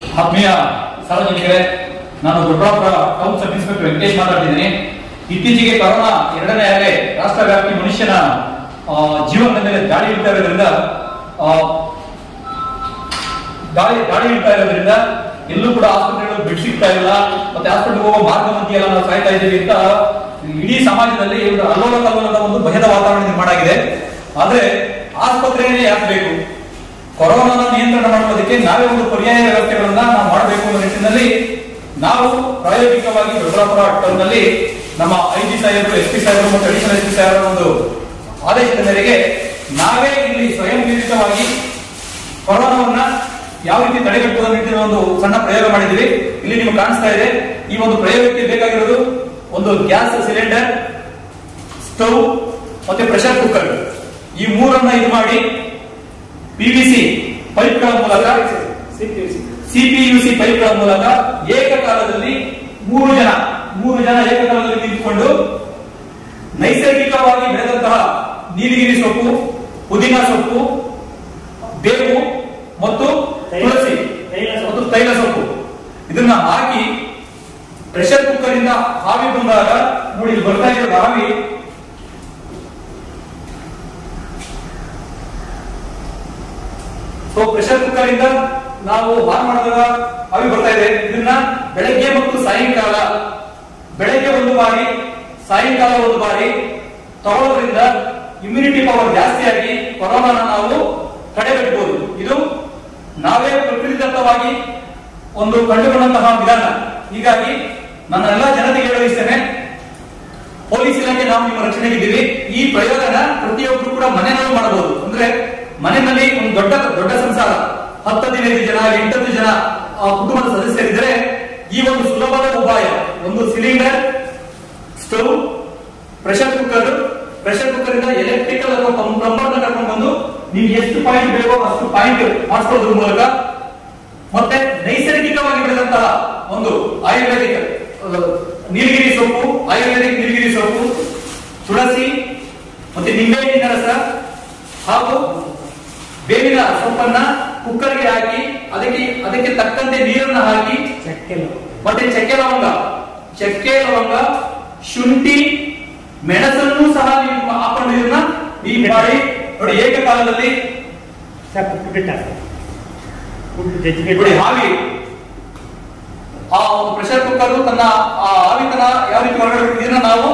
ಆತ್ಮೀಯ ಸಾರ್ವಜನಿಕರೇ ನಾನು Doddapura town sub inspector Venkatesh ಮಾತಾಡ್ತಿದ್ದೀನಿ ಇತ್ತೀಚೆಗೆ ಕೊರೋನಾ ಎರಡನೇ ಅಲೆ ರಾಷ್ಟ್ರ ವ್ಯಾಪ್ತಿ ಮನುಷ್ಯನ ಆ, ಜೀವನದ ಮೇಲೆ ದಾಳಿ ಇಡ್ತಾ ಇರೋದ್ರಿಂದ ಆ, ದಾಳಿ ದಾಳಿ ಇಡ್ತಾ ಇರೋದ್ರಿಂದ ಎಲ್ಲೂ ಕೂಡ ಆಸ್ಪತ್ರೆಗಳು ಬೆಡ್ ಸಿಗ್ತಾ ಇಲ್ಲ ಮತ್ತೆ ಆಸ್ಪತ್ರೆಗೆ ಹೋಗೋ ಮಾರ್ಗ ಮಧ್ಯೆ ಎಲ್ಲ ನಾವು ಸಾಯ್ತಾ ಇದ್ದೀವಿ ಅಂತ ಇಡೀ ಸಮಾಜದಲ್ಲಿ ಒಂದು ಅಲ್ಲೋಲ ಕಲ್ಲೋಲದ ಒಂದು ಭಯದ ವಾತಾವರಣ ನಿರ್ಮಾಣ ಆಗಿದೆ ಆದ್ರೆ ಆಸ್ಪತ್ರೆಯೇ ಯಾಕೆ ಬೇಕು ಕೊರೋನಾನ ನಿಯಂತ್ರಣ ಮಾಡುವುದಕ್ಕೆ ನಾವೇ ಒಂದು ಪರ್ಯಾಯ ವ್ಯವಸ್ಥೆಗಳನ್ನ ನಾವು ಮಾಡಬೇಕು ಅನ್ನೋ ನಿಟ್ಟಿನಲ್ಲಿ ನಾವು ಪ್ರಾಯೋಗಿಕವಾಗಿ ದೊಡ್ಡಪುರ ಟೌನ್ನಲ್ಲಿ ನಮ್ಮ ಐ ಜಿ ಸಾಹೇಬರು ಎಸ್ ಪಿ ಸಾಹೇಬರು ಮತ್ತು ಅಡಿಷನಲ್ ಎಸ್ ಪಿ ಸಾಹೇಬರ ಒಂದು ಆದೇಶದ ಮೇರೆಗೆ ನಾವೇ ಇಲ್ಲಿ ಸ್ವಯಂ ಪ್ರೇರಿತವಾಗಿ ಕೊರೋನಾವನ್ನ ಯಾವ ರೀತಿ ತಡೆಗಟ್ಟುವ ನಿಟ್ಟಿನ ಒಂದು ಸಣ್ಣ ಪ್ರಯೋಗ ಮಾಡಿದ್ದೀವಿ ಇಲ್ಲಿ ನಿಮ್ಗೆ ಕಾಣಿಸ್ತಾ ಇದೆ ಈ ಒಂದು ಪ್ರಯೋಗಕ್ಕೆ ಬೇಕಾಗಿರೋದು ಒಂದು ಗ್ಯಾಸ್ ಸಿಲಿಂಡರ್ ಸ್ಟವ್ ಮತ್ತೆ ಪ್ರೆಷರ್ ಕುಕ್ಕರ್ ಈ ಮೂರನ್ನ ಇದು ಮಾಡಿ ಪಿವಿಸಿ ಪೈಪ್ಗಳ ಮೂಲಕ ಸಿಪಿಯುಸಿ ಪೈಪ್ಗಳ ಮೂಲಕ ಏಕಕಾಲದಲ್ಲಿ ಮೂರು ಜನ ಮೂರು ಜನ ಏಕಕಾಲದಲ್ಲಿ ನಿಂತುಕೊಂಡು ನೈಸರ್ಗಿಕವಾಗಿ ಬೆಳೆದಂತಹ ನೀಲಗಿರಿ ಸೊಪ್ಪು ಪುದೀನ ಸೊಪ್ಪು ಬೇವು ಮತ್ತು ತುಳಸಿ ತೈಲ ಸೊಪ್ಪು. ಮತ್ತು ತೈಲ ಸೊಪ್ಪು ಇದನ್ನ ಹಾಕಿ ಪ್ರೆಷರ್ ಕುಕ್ಕರ್ ಇಂದ ಆವಿ ಬಂದಾಗ ನೋಡಿ ಇಲ್ಲಿ ಬರ್ತಾ ಇರೋದು ಆವಿ ಸೊ ಪ್ರೆಷರ್ ಕುಕ್ಕರ್ ಇಂದ ನಾವು ಆನ್ ಮಾಡಿದಾಗ ಆವಿ ಬರ್ತಾ ಇದೆ ಇದನ್ನ ಬೆಳಗ್ಗೆ ಮತ್ತು ಸಾಯಂಕಾಲ ಬೆಳಗ್ಗೆ ಒಂದು ಬಾರಿ ಸಾಯಂಕಾಲ ಒಂದು ಬಾರಿ ತಗೊಳ್ಳೋದ್ರಿಂದ ಇಮ್ಯುನಿಟಿ ಪವರ್ ಜಾಸ್ತಿ ಆಗಿ ಕೊರೋನಾನ ನಾವು ತಡೆಗಟ್ಟಬಹುದು ಇದು ನಾವೇ ಪ್ರಕೃತಿದತ್ತವಾಗಿ ಒಂದು ಕಂಡುಕೊಂಡಂತಹ ವಿಧಾನ ಹೀಗಾಗಿ ನನ್ನ ಎಲ್ಲಾ ಜನತೆಗೆ ಹೇಳಲಿಸ್ತೇನೆ ಪೊಲೀಸ್ ಇಲಾಖೆ ನಾವು ನಿಮ್ಮ ರಕ್ಷಣೆಗಿದ್ದೀವಿ ಈ ಪ್ರಯೋಗನ ಪ್ರತಿಯೊಬ್ಬರು ಕೂಡ ಮನೆಯಲ್ಲೂ ಮಾಡಬಹುದು ಅಂದ್ರೆ ಮನೆಯಲ್ಲಿ ಒಂದು ದೊಡ್ಡ ದೊಡ್ಡ ಸಂಸಾರ ಹತ್ತು ಹದಿನೈದು ಜನ ಎಂಟತ್ತು ಜನ ಆ, ಕುಟುಂಬದ ಸದಸ್ಯರಿದ್ದರೆ ಈ ಒಂದು ಸುಲಭದ ಉಪಾಯ ಒಂದು cylinder stove pressure cooker pressure cooker ಇಂದ ಎಲೆಕ್ಟ್ರಿಕಲ್ ಅಥವಾ ಪ್ಲಂಬರ್ ನ ಕರ್ಕೊಂಡು ಬಂದು ನೀವು ಎಷ್ಟು ಪಾಯಿಂಟ್ ಬೇಕೋ ಅಷ್ಟು ಪಾಯಿಂಟ್ ಮಾಡಿಸೋದ್ರ ಮೂಲಕ ಮತ್ತೆ ನೈಸರ್ಗಿಕವಾಗಿ ಬೆಳೆದಂತಹ ಒಂದು ಆಯುರ್ವೇದಿಕ್ ಅಹ್, ನೀಲಗಿರಿ ಸೊಪ್ಪು ಆಯುರ್ವೇದಿಕ್ ನೀಲಗಿರಿ ಸೊಪ್ಪು ತುಳಸಿ ಮತ್ತೆ ನಿಂಬೆಹಣ್ಣಿನ ರಸ ಹಾಗೂ ಬೇವಿನ ಸೊಪ್ಪನ್ನ ಕುಕ್ಕರ್ಗೆ ಹಾಕಿ ಅದಕ್ಕೆ ಅದಕ್ಕೆ ತಕ್ಕಂತೆ ನೀರನ್ನ ಹಾಕಿ ಚಕ್ಕೆಲು ಮತ್ತೆ ಚಕ್ಕೆ ಲವಂಗ ಚಕ್ಕೆ ಲವಂಗ ಶುಂಠಿ ಮೆಣಸನ್ನು ಸಹ ನೀವು ಹಾಕೊಂಡು ಇದನ್ನ ಈ ಮಾಡಿ ನೋಡಿ ಏಕಕಾಲದಲ್ಲಿ ಸಾಕು ಪುಟ್ಟ ಪುಟ್ಟ ಜಜ್ಜಿಗೆ ನೋಡಿ ಆವಿ ಆ ಒಂದು ಪ್ರೆಷರ್ ಕುಕ್ಕರ್ ತನ್ನ ಆ ಆವಿತನ ಯಾವ ರೀತಿ ಹೊರಗಡೆ ಇದನ್ನ ನಾವು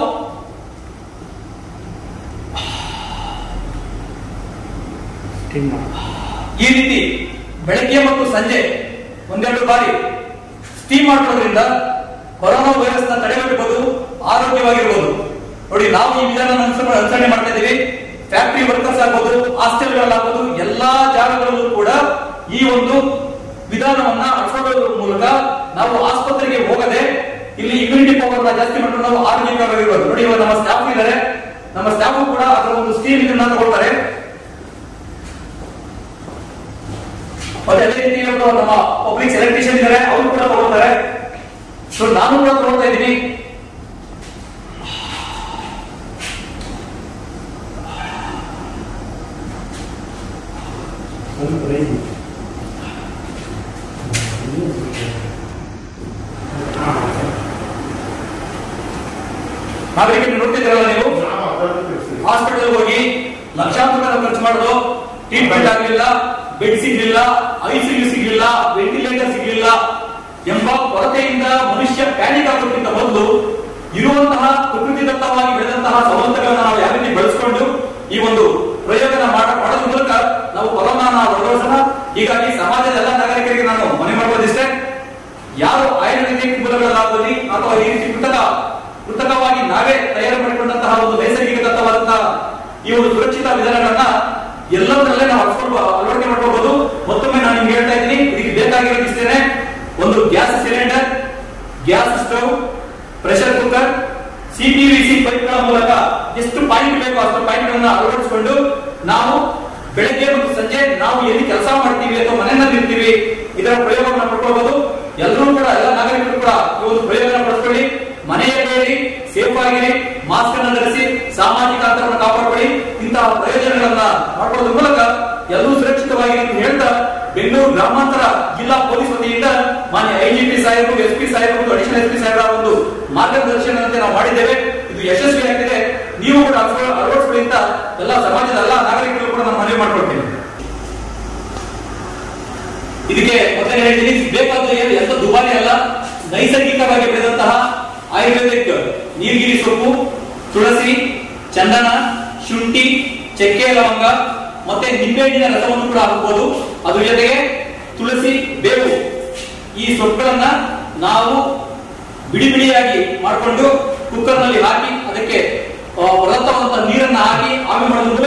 ಸ್ಟೀಮ್ ಮಾಡಿ ಈ ರೀತಿ ಬೆಳಗ್ಗೆ ಮತ್ತು ಸಂಜೆ ಒಂದೆರಡು ಬಾರಿ ಸ್ಟೀಮ್ ಮಾಡೋದ್ರಿಂದ ಕೊರೋನಾ ವೈರಸ್ ನ ತಡೆಗಟ್ಟಬಹುದು ಆರೋಗ್ಯವಾಗಿರ್ಬೋದು ನೋಡಿ ನಾವು ಈ ವಿಧಾನ ಅನುಸರಣೆ ಅನುಸರಣೆ ಮಾಡ್ತಾ ಇದೀವಿ ಫ್ಯಾಕ್ಟರಿ ವರ್ಕರ್ಸ್ ಆಗ್ಬೋದು ಹಾಸ್ಟೆಲ್ಗಳಾಗ್ಬೋದು ಎಲ್ಲಾ ಜಾಗಗಳಲ್ಲೂ ಕೂಡ ಈ ಒಂದು ವಿಧಾನವನ್ನ ಅಳವಡಿಸೋದ್ರ ಮೂಲಕ ನಾವು ಆಸ್ಪತ್ರೆಗೆ ಹೋಗದೆ ಇಲ್ಲಿ ಇಮ್ಯುನಿಟಿ ಪವರ್ ನ ಜಾಸ್ತಿ ಮಾಡ್ಕೊಂಡು ನಾವು ಆರೋಗ್ಯಕರವಾಗಿರ್ಬೋದು ನೋಡಿ ಇವಾಗ ನಮ್ಮ ಸ್ಟಾಫ್ ಇದ್ದಾರೆ ನಮ್ಮ ಸ್ಟಾಫ್ ಕೂಡ ಅದರ ಒಂದು ಸ್ಟೀಮ್ ಇದನ್ನ ತಗೊಳ್ತಾರೆ ಮತ್ತೆ ಅದೇ ರೀತಿ ಇವರು ನಮ್ಮ ಪಬ್ಲಿಕ್ ಎಲೆಕ್ಟ್ರಿಷಿಯನ್ ಇದ್ದಾರೆ ಅವರು ಕೂಡ ತಗೊಳ್ತಾರೆ ಸೊ ನಾನು ಕೂಡ ತಗೊಳ್ತಾ ಇದ್ದೀನಿ ಸ್ವಲ್ಪ ರೈಸ್ ನಾಗರಿಕರು ನೋಡ್ತಿದ್ದೀರಲ್ಲ ನೀವು ಹಾಸ್ಪಿಟಲ್ ಹೋಗಿ ಲಕ್ಷಾಂತರ ರೂಪಾಯಿ ಖರ್ಚು ಮಾಡೋದು ಟ್ರೀಟ್ಮೆಂಟ್ ಆಗಲಿಲ್ಲ ಬೆಡ್ ಸಿಗ್ಲಿಲ್ಲ ಐಸಿಯು ಸಿಗ್ಲಿಲ್ಲ ವೆಂಟಿಲೇಟರ್ ಸಿಗ್ಲಿಲ್ಲ ಎಂಬ ಕೊರತೆಯಿಂದ ಮನುಷ್ಯ ಪ್ಯಾನಿಕ್ ಆಗೋದಕ್ಕಿಂತ ಮೊದಲು ಇರುವಂತಹ ಪ್ರಕೃತಿದತ್ತವಾಗಿ ಬೆಳೆದಂತಹ ಸವಲತ್ತುಗಳನ್ನ ನಾವು ಯಾವ ರೀತಿ ಬಳಸಿಕೊಂಡು ಈ ಒಂದು ಪ್ರಯೋಗನ ಮಾಡ- ಮಾಡೋದ್ರ ಮೂಲಕ ನಾವು ಕೊರೋನಾನ ಹೊರಡಿಸೋಣ ಹೀಗಾಗಿ ಸಮಾಜದ ಎಲ್ಲ ನಾಗರಿಕರಿಗೆ ನಾನು ಮನೆ ಮಾಡುವುದಿಷ್ಟೇ ಯಾರು ಆಯುರ್ವೇದಿಕ್ ಮೂಲಗಳಾಗಲಿ ಅಥವಾ ಈ ರೀತಿ ಕೃತಕ ಕೃತಕವಾಗಿ ನಾವೇ ತಯಾರು ಮಾಡಿಕೊಂಡಂತಹ ಒಂದು ನೈಸರ್ಗಿಕ ದತ್ತವಾದಂತಹ ಈ ಒಂದು ಸುರಕ್ಷಿತ ವಿಧಾನಗಳನ್ನ ಎಲ್ಲದರಲ್ಲೇ ನಾವು ಅಳವಡಿಸ್ಕೊಂಡು ಅಳವಡಿಕೆ ಮಾಡ್ಕೋಬಹುದು ಮತ್ತೊಮ್ಮೆ ನಾನು ನಿಮ್ಗೆ ಹೇಳ್ತಾ ಇದ್ದೀನಿ ಇದಕ್ಕೆ ಬೇಕಾಗಿರೋದು ಇಷ್ಟೇನೆ ಒಂದು gas cylinder gas stove pressure cooker CPVC ಪೈಪ್ಗಳ ಮೂಲಕ ಎಷ್ಟು ಪಾಯಿಂಟ್ ಬೇಕೋ ಅಷ್ಟು ಪಾಯಿಂಟ್ ಗಳನ್ನ ಅಳವಡಿಸಿಕೊಂಡು ನಾವು ಬೆಳಗ್ಗೆ ಮತ್ತು ಸಂಜೆ ನಾವು ಎಲ್ಲಿ ಕೆಲಸ ಮಾಡ್ತೀವಿ ಅಥವಾ ಮನೆಯಲ್ಲಿ ಇರ್ತೀವಿ ಇದರ ಪ್ರಯೋಗವನ್ನು ಪಡ್ಕೋಬಹುದು ಎಲ್ಲರೂ ಕೂಡ ಎಲ್ಲ ನಾಗರಿಕರು ಕೂಡ ಈ ಒಂದು ಪ್ರಯೋಗನ ಪಡ್ಕೊಳ್ಳಿ ಮನೆಯಲ್ಲಿ ಸೇಫ್ ಆಗಿರಿ ಮಾಸ್ಕ್ ಅನ್ನು ಧರಿಸಿ ಸಾಮಾಜಿಕ ಅಂತರವನ್ನು ಕಾಪಾಡಿಕೊಳ್ಳಿ ಇಂತಹ ಪ್ರಯೋಜನಗಳನ್ನ ಮಾಡ್ಕೊಳ್ಳೋದ್ರ ಮೂಲಕ ಎಲ್ಲರೂ ಸುರಕ್ಷಿತವಾಗಿ ಅಂತ ಹೇಳ್ತಾ ಬೆಂಗಳೂರು ಗ್ರಾಮಾಂತರ ಜಿಲ್ಲಾ ಪೊಲೀಸ್ ವತಿಯಿಂದ ಸಾಹೇಬರು ಎಸ್ ಪಿ ಸಾಹೇಬರು ಅಡಿಷನಲ್ ಎಸ್ ಪಿ ಸಾಹೇಬರ ಒಂದು ಮಾರ್ಗದರ್ಶನದಂತೆ ನಾವು ಮಾಡಿದ್ದೇವೆ ಇದು ಯಶಸ್ವಿಯಾಗಿದೆ ನೀವು ಕೂಡ ಅಳವಡಿಸ್ಕೊಳ್ಳಿ- ಅಳವಡಿಸ್ಕೊಳ್ಳಿ ಅಂತ ಎಲ್ಲ ಸಮಾಜದ ಎಲ್ಲ ನಾಗರಿಕರು ಕೂಡ ನಾನು ಮನವಿ ಮಾಡ್ಕೊಳ್ತೀನಿ ಇದಕ್ಕೆ ಮೊದಲೇ ಹೇಳ್ತೀನಿ ಬೇಕಾದ್ರೆ ಏನು ಎಂತ ದುಬಾರಿ ಅಲ್ಲ ನೈಸರ್ಗಿಕವಾಗಿ ಬೆಳೆದಂತಹ ಆಯುರ್ವೇದಿಕ್ ನೀಲಗಿರಿ ಸೊಪ್ಪು ತುಳಸಿ ಚಂದನ ಶುಂಠಿ ಚಕ್ಕೆ ಲವಂಗ ಮತ್ತೆ ನಿಂಬೆಹಣ್ಣಿನ ರಸವನ್ನು ಕೂಡ ಹಾಕಬಹುದು ಅದ್ರ ಜೊತೆಗೆ ತುಳಸಿ ಬೇವು ಈ ಸೊಪ್ಪುಗಳನ್ನ ನಾವು ಬಿಡಿ ಬಿಡಿಯಾಗಿ ಮಾಡಿಕೊಂಡು ಕುಕ್ಕರ್ ನಲ್ಲಿ ಹಾಕಿ ಅದಕ್ಕೆ ಆ, ಪದಾರ್ಥವಾದಂತಹ ನೀರನ್ನ ಹಾಕಿ ಆವಿ ಮಾಡೋದ್ರ